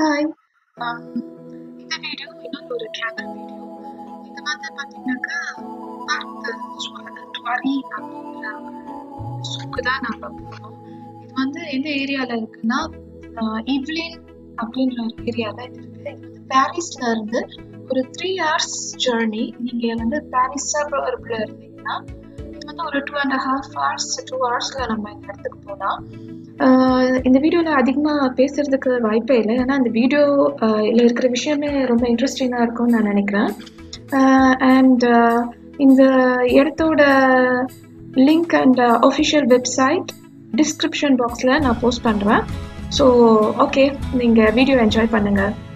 hi இந்த video இன்னொரு ஒரு ட்ராவல் வீடியோ இது வந்து பார்த்தீங்கன்னாக்கா பார்த்து டுவாரி அப்படிங்கிற சூக்கு தான் நாங்கள் போனோம் இது வந்து எந்த ஏரியாவில் இருக்குன்னா இவ்லின் அப்படின்ற ஒரு ஏரியாவில் இது இருக்குது இது வந்து பாரிஸ்ல இருந்து ஒரு த்ரீ ஹவர்ஸ் ஜேர்னி நீங்கள் வந்து பாரிஸ் சர்வர்பில் இருந்தீங்கன்னா இது வந்து ஒரு two and half hours two ஹவர்ஸில் நம்ம இந்த இடத்துக்கு போகலாம் இந்த வீடியோவில் அதிகமாக பேசுறதுக்கு வாய்ப்பே இல்லை ஏன்னா இந்த வீடியோ இதில் இருக்கிற விஷயமே ரொம்ப இன்ட்ரெஸ்டிங்காக இருக்கும்னு நான் நினைக்கிறேன் அண்ட் இந்த இடத்தோட link and official website description பாக்ஸில் நான் போஸ்ட் பண்ணுறேன் ஸோ ஓகே நீங்கள் வீடியோ என்ஜாய் பண்ணுங்கள்